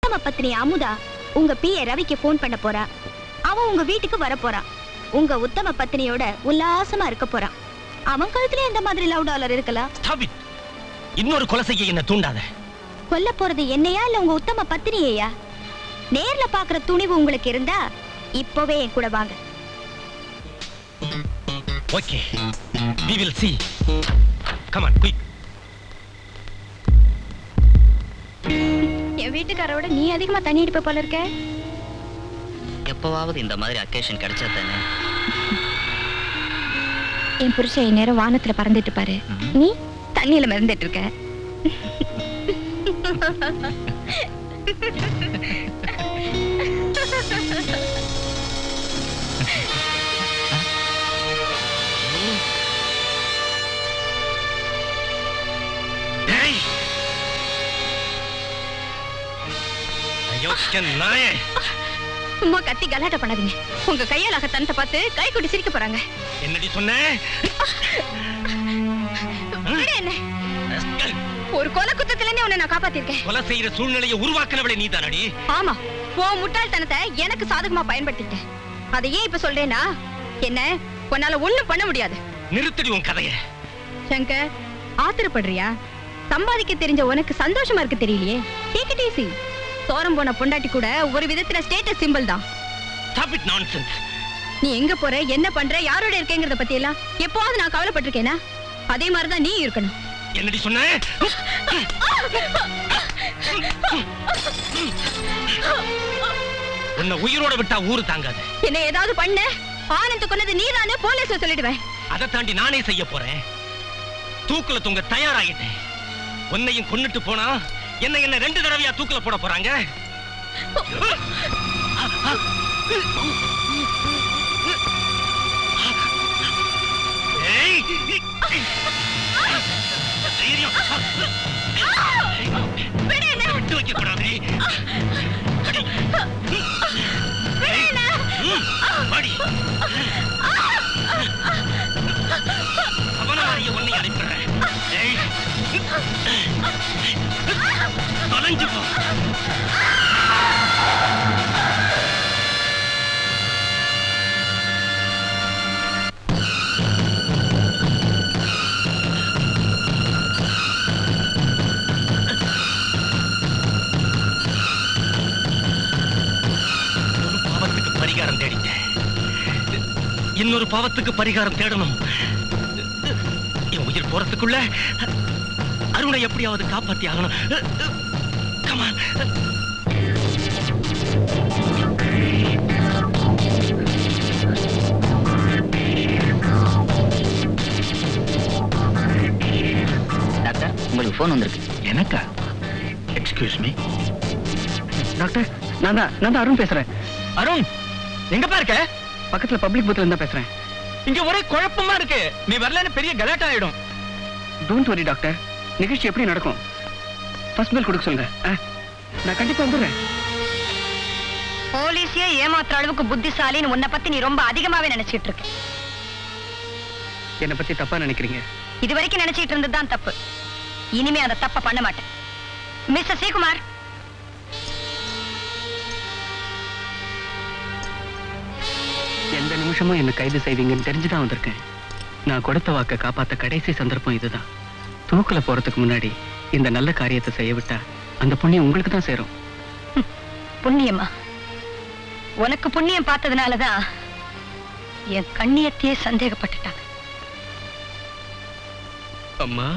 உத்தம பத்னி அமுதா உங்க பிஏ ரவிக்கு ஃபோன் பண்ண போறா அவன் உங்க வீட்டுக்கு வர போறான் உங்க உத்தம பத்னியோட உல்லாசமா இருக்க போறான் அவன் கழுத்துல எந்த மாதிரி லவ் டாலர் இருக்கலாம் Stop it. இன்னொரு கொலை செய்ய என்ன தூண்டாத கொல்ல போறது என்னையா இல்ல உங்க உத்தம பத்தினியையா நேர்ல பாக்குற துணிவு உங்களுக்கு இருந்தா இப்பவே என் கூட வாங்க okay we will see come on quick என் வீட்டுக்காரோட நீ அதிகமா தண்ணி அடிப்ப போல இருக்க எப்பவாவது இந்த மாதிரி அக்கேஷன் கிடைச்சா தானே என் புருஷன் நேரம் வானத்துல பறந்துட்டு பாரு நீ தண்ணியில மிதந்துட்டு இருக்க ஏய் அயோக்கிய நாயே சும்மா கத்தி கலாட்ட பண்ணாதீங்க உங்க கையாலாக தனத்தை பார்த்து கை கொட்டி சிரிக்க போறாங்க என்னடி சொன்ன விடு என்ன ஒரு கொலை குத்தத்துல இருந்து உன்னை நான் காப்பாத்திருக்கேன் கொலை செய்யற சூழ்நிலையை உருவாக்குனவளே நீ தானடி ஆமா உன் முட்டாள்தனத்தை எனக்கு சாதகமா பயன்படுத்திட்டேன் அதை ஏன் இப்ப சொல்றேன்னா என்ன உன்னால ஒண்ணும் பண்ண முடியாது நிறுத்தடி உன் கதைய சங்கர் ஆத்திரப்படுறியா சம்பாதிக்க தெரிஞ்ச உனக்கு சந்தோஷமா இருக்கு தெரியலையே டேக் இட் ஈஸி சோரம் போன பொண்டாட்டி கூட ஒரு விதத்துல ஸ்டேட்டஸ் சிம்பிள் தான் ஸ்டாப் இட் நான்சென்ஸ் நீ எங்க போற என்ன பண்ற யாரோட இருக்கேங்கறத பத்தி எல்லாம் எப்போவாவது நான் கவலைப்பட்டிருக்கேனா அதே மாதிரிதான் நீ இருக்கணும் என்னடி சொன்ன உன்னை உயிரோட விட்டா ஊரு தாங்காது என்ன ஏதாவது பண்ண ஆனந்த் கொன்னது நீதானே போலீஸ்ல சொல்லிடுவேன் அதை தாண்டி நானே செய்ய போறேன் தூக்குல தூங்க தயாராகிட்டேன் உன்னையும் கொன்னுட்டு போனா என்ன என்ன ரெண்டு தடவையா தூக்குல போட போறாங்க ஏய்! தைரியம். விட்டு வைக்க கூடாது அடி. ஏய்! ம், அடி. அவனாரிய உன்னை அனுப்புறேன் ஏய். தொலைஞ்சு போ ஒரு பாவத்துக்கு பரிகாரம் தேடிட்டேன் இன்னொரு பாவத்துக்கு பரிகாரம் தேடணும் என் உயிர் போறதுக்குள்ள அருணை எப்படியாவது காப்பாத்தி ஆகணும் Come on. டாக்டர் உங்களுக்கு ஃபோன் வந்திருக்கு எனக்கா எக்ஸ்கியூஸ் மீ டாக்டர் நான் தான் நான் தான் அருண் பேசுறேன் அருண் எங்கப்பா இருக்க பக்கத்துல பப்ளிக் பூத்ல இருந்தா பேசுறேன் இங்க ஒரே குழப்பமா இருக்கு நீ வரலன்னு பெரிய கலாட்டா ஆயிடும் டோன்ட் வரி டாக்டர் நிகழ்ச்சி எப்படி நடக்கும் ஃபர்ஸ்ட் பெல் கொடுக்க சொல்லுங்க ஆ, நான் கண்டிப்பா வந்துடுறேன் போலீஸே ஏமாத்துற அளவுக்கு புத்திசாலின்னு உன்னை பத்தி நீ ரொம்ப அதிகமாவே நினைச்சிட்டு இருக்க என்னை பத்தி தப்பா நினைக்கிறீங்க இது வரைக்கும் நினைச்சிட்டு இருந்ததுதான் தப்பு இனிமே அந்த தப்ப பண்ண மாட்டேன் மிஸ்டர் ஸ்ரீகுமார் எந்த நிமிஷமும் என்ன கைது செய்வீங்கன்னு தெரிஞ்சுதான் வந்திருக்கேன் நான் கொடுத்த வாக்க காப்பாத்த கடைசி சந்தர்ப்பம் இதுதான் தூக்குல போறதுக்கு முன்னாடி இந்த நல்ல காரியத்தை செய்ய விட்டா அந்த புண்ணியம் உங்களுக்கு தான் சேரும் புண்ணியமா உனக்கு புண்ணியம் பார்த்ததுனாலதான் என் கண்ணியத்தையே சந்தேகப்பட்டுட்டாங்க அம்மா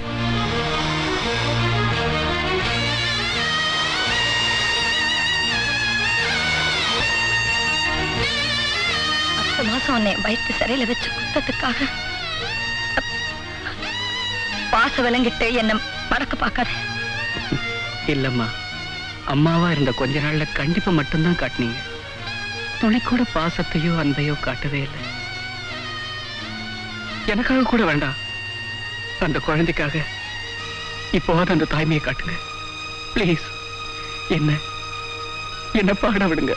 பத்து மாசம் உன்னை வயிற்று சிறையில வச்சு குத்தத்துக்காக பாச விளங்கிட்டு என்ன மறக்க பார்க்காத இல்லம்மா அம்மாவா இருந்த கொஞ்ச நாள்ல கண்டிப்பா மட்டும்தான் காட்டுனீங்க துளி கூட பாசத்தையோ அன்பையோ காட்டவே இல்லை எனக்காக கூட வேண்டாம் அந்த குழந்தைக்காக இப்போவாது அந்த தாய்மையை காட்டுங்க ப்ளீஸ் என்ன என்ன பாட விடுங்க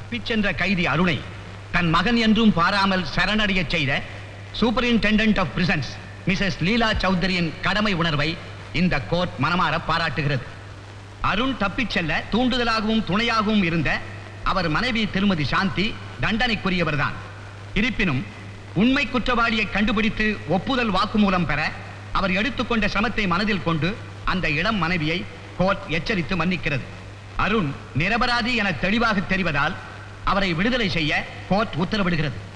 தப்பிச் சென்ற கைதி அருணை தன் மகன் என்றும் பாராமல் சரணடையச் செய்த superintendent of prisons mrs Leela சௌத்ரியின் கடமை உணர்வை இந்த கோர்ட் மனமாற பாராட்டுகிறது அருண் தப்பிச் செல்ல தூண்டுதலாகவும் துணையாகவும் இருந்த அவர் மனைவி திருமதி சாந்தி தண்டனைக்குரியவர்தான் இருப்பினும் உண்மை குற்றவாளியை கண்டுபிடித்து ஒப்புதல் வாக்குமூலம் பெற அவர் எடுத்துக்கொண்ட சிரமத்தை மனதில் கொண்டு அந்த இளம் மனைவியை கோர்ட் எச்சரித்து மன்னிக்கிறது அருண் நிரபராதி என தெளிவாக தெரிவதால் அவரை விடுதலை செய்ய கோர்ட் உத்தரவிடுகிறது